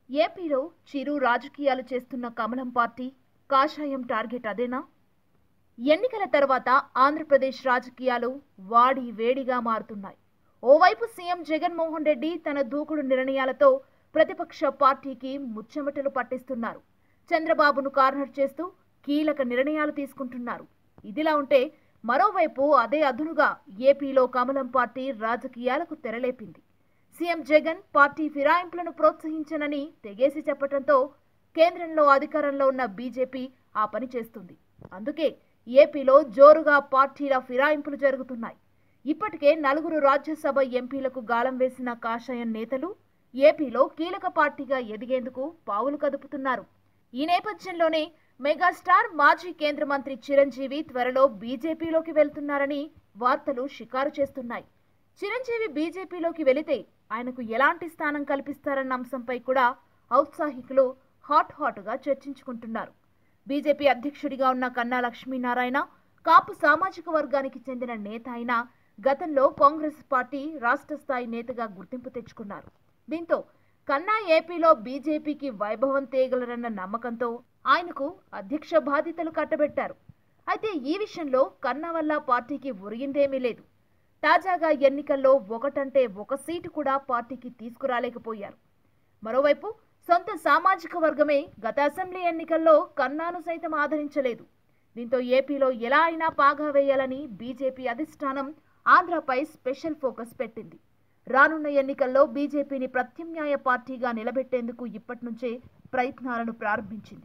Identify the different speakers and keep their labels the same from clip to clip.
Speaker 1: ఏపీలో చిరు రాజకీయాలు చేస్తున్న కమలం పార్టీ కాషాయం టార్గెట్ అదేనా ఎన్నికల తర్వాత ఆంధ్రప్రదేశ్ రాజకీయాలు వాడి వేడిగా మారుతున్నాయి ఓవైపు సీఎం జగన్మోహన్ రెడ్డి తన దూకుడు నిర్ణయాలతో ప్రతిపక్ష పార్టీకి ముచ్చెమటలు పట్టిస్తున్నారు చంద్రబాబును కార్నర్ చేస్తూ కీలక నిర్ణయాలు తీసుకుంటున్నారు ఇదిలా ఉంటే మరోవైపు అదే అదునుగా ఏపీలో కమలం పార్టీ రాజకీయాలకు తెరలేపింది సీఎం జగన్ పార్టీ ఫిరాయింపులను ప్రోత్సహించనని తెగేసి చెప్పడంతో కేంద్రంలో అధికారంలో ఉన్న బీజేపీ ఆ పని చేస్తుంది అందుకే ఏపీలో జోరుగా పార్టీల ఫిరాయింపులు జరుగుతున్నాయి ఇప్పటికే నలుగురు రాజ్యసభ ఎంపీలకు గాలం వేసిన కాషాయం నేతలు ఏపీలో కీలక పార్టీగా ఎదిగేందుకు పావులు కదుపుతున్నారు ఈ నేపథ్యంలోనే మెగాస్టార్ మాజీ కేంద్ర మంత్రి చిరంజీవి త్వరలో బీజేపీలోకి వెళ్తున్నారని వార్తలు షికారు చేస్తున్నాయి చిరంజీవి బీజేపీలోకి వెళితే ఆయనకు ఎలాంటి స్థానం కల్పిస్తారన్న అంశంపై కూడా ఔత్సాహికులు హాట్ హాట్గా చర్చించుకుంటున్నారు బీజేపీ అధ్యక్షుడిగా ఉన్న కన్నా లక్ష్మీనారాయణ కాపు సామాజిక వర్గానికి చెందిన నేత అయినా గతంలో కాంగ్రెస్ పార్టీ రాష్ట్ర స్థాయి నేతగా గుర్తింపు తెచ్చుకున్నారు దీంతో కన్నా ఏపీలో బీజేపీకి వైభవం తేగలరన్న నమ్మకంతో ఆయనకు అధ్యక్ష బాధ్యతలు కట్టబెట్టారు అయితే ఈ విషయంలో కన్నా వల్ల పార్టీకి ఒరిగిందేమీ లేదు తాజాగా ఎన్నికల్లో ఒకటంటే ఒక సీటు కూడా పార్టీకి తీసుకురాలేకపోయారు మరోవైపు సొంత సామాజిక వర్గమే గత అసెంబ్లీ ఎన్నికల్లో కన్నాను సైతం ఆదరించలేదు దీంతో ఏపీలో ఎలా అయినా పాగా వేయాలని బీజేపీ అధిష్టానం ఆంధ్రపై స్పెషల్ ఫోకస్ పెట్టింది రానున్న ఎన్నికల్లో బీజేపీని ప్రత్యామ్నాయ పార్టీగా నిలబెట్టేందుకు ఇప్పటి నుంచే ప్రయత్నాలను ప్రారంభించింది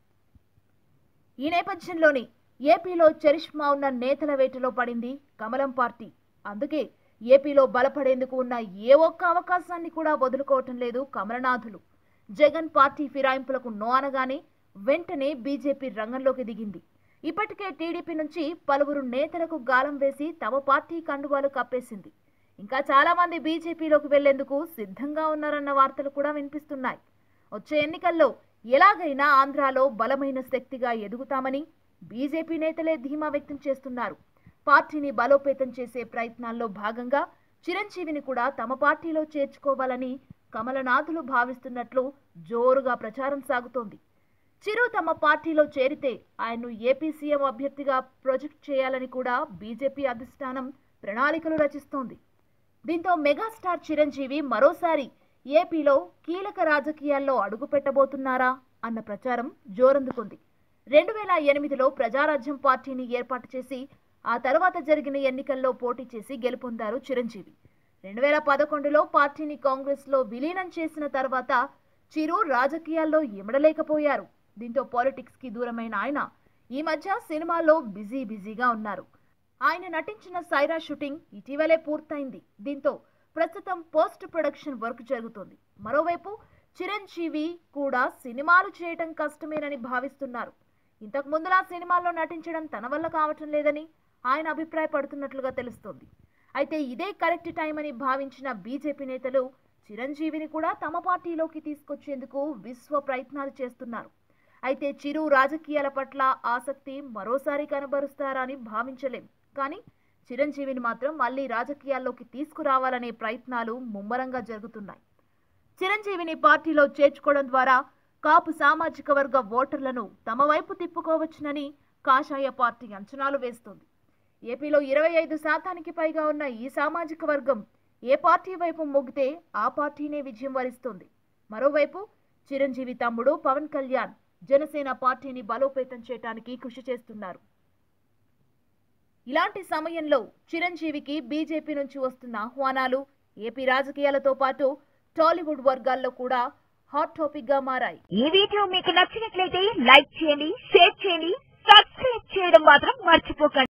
Speaker 1: ఈ నేపథ్యంలోనే ఏపీలో చరిష్మా ఉన్న నేతల వేటలో పడింది కమలం పార్టీ అందుకే ఏపీలో బలపడేందుకు ఉన్న ఏ ఒక్క అవకాశాన్ని కూడా వదులుకోవటం లేదు కమలనాథులు జగన్ పార్టీ ఫిరాయింపులకు నో అనగానే వెంటనే బీజేపీ రంగంలోకి దిగింది ఇప్పటికే టీడీపీ నుంచి పలువురు నేతలకు గాలం వేసి తమ పార్టీ కండువాలు కప్పేసింది ఇంకా చాలా మంది బీజేపీలోకి వెళ్లేందుకు సిద్ధంగా ఉన్నారన్న వార్తలు కూడా వినిపిస్తున్నాయి వచ్చే ఎన్నికల్లో ఎలాగైనా ఆంధ్రాలో బలమైన శక్తిగా ఎదుగుతామని బీజేపీ నేతలే ధీమా వ్యక్తం చేస్తున్నారు పార్టీని బలోపేతం చేసే ప్రయత్నాల్లో భాగంగా చిరంజీవిని కూడా తమ పార్టీలో చేర్చుకోవాలని కమలనాథులు భావిస్తున్నట్లు జోరుగా ప్రచారం సాగుతోంది చిరు తమ పార్టీలో చేరితే ఆయన్ను ఏపీ సీఎం అభ్యర్థిగా ప్రొజెక్ట్ చేయాలని కూడా బీజేపీ అధిష్టానం ప్రణాళికలు రచిస్తోంది దీంతో మెగాస్టార్ చిరంజీవి మరోసారి ఏపీలో కీలక రాజకీయాల్లో అడుగు పెట్టబోతున్నారా అన్న ప్రచారం జోరందుకుంది రెండు వేల ఎనిమిదిలో ప్రజారాజ్యం పార్టీని ఏర్పాటు చేసి ఆ తర్వాత జరిగిన ఎన్నికల్లో పోటీ చేసి గెలుపొందారు చిరంజీవి రెండు వేల పదకొండులో పార్టీని కాంగ్రెస్లో విలీనం చేసిన తర్వాత చిరు రాజకీయాల్లో ఇమడలేకపోయారు దీంతో పాలిటిక్స్ కి దూరమైన ఆయన ఈ మధ్య సినిమాల్లో బిజీ బిజీగా ఉన్నారు ఆయన నటించిన సైరా షూటింగ్ ఇటీవలే పూర్తయింది దీంతో ప్రస్తుతం పోస్ట్ ప్రొడక్షన్ వర్క్ జరుగుతోంది మరోవైపు చిరంజీవి కూడా సినిమాలు చేయటం కష్టమేనని భావిస్తున్నారు ఇంతకు ముందులా సినిమాల్లో నటించడం తన వల్ల కావటం లేదని ఆయన అభిప్రాయపడుతున్నట్లుగా తెలుస్తోంది అయితే ఇదే కరెక్ట్ టైం అని భావించిన బీజేపీ నేతలు చిరంజీవిని కూడా తమ పార్టీలోకి తీసుకొచ్చేందుకు విశ్వ ప్రయత్నాలు చేస్తున్నారు అయితే చిరు రాజకీయాల పట్ల ఆసక్తి మరోసారి కనబరుస్తారా అని భావించలేం కానీ చిరంజీవిని మాత్రం మళ్ళీ రాజకీయాల్లోకి తీసుకురావాలనే ప్రయత్నాలు ముమ్మరంగా జరుగుతున్నాయి చిరంజీవిని పార్టీలో చేర్చుకోవడం ద్వారా కాపు సామాజిక వర్గ ఓటర్లను తమ వైపు తిప్పుకోవచ్చునని కాషాయ పార్టీ అంచనాలు వేస్తోంది ఏపీలో ఇరవై ఐదు శాతానికి పైగా ఉన్న ఈ సామాజిక వర్గం ఏ పార్టీ వైపు మొగ్గితే ఆ పార్టీనే విజయం వరిస్తుంది మరోవైపు చిరంజీవి తమ్ముడు పవన్ కళ్యాణ్ జనసేన పార్టీని బలోపేతం చేయడానికి కృషి చేస్తున్నారు ఇలాంటి సమయంలో చిరంజీవికి బీజేపీ నుంచి వస్తున్న ఆహ్వానాలు ఏపీ రాజకీయాలతో పాటు టాలీవుడ్ వర్గాల్లో కూడా హాట్ టాపిక్ గా మారాయి
Speaker 2: ఈ వీడియో మీకు నచ్చినట్లయితే లైక్ చేయండి షేర్ చేయండి సబ్స్క్రైబ్ చేయడం మాత్రం మర్చిపోకండి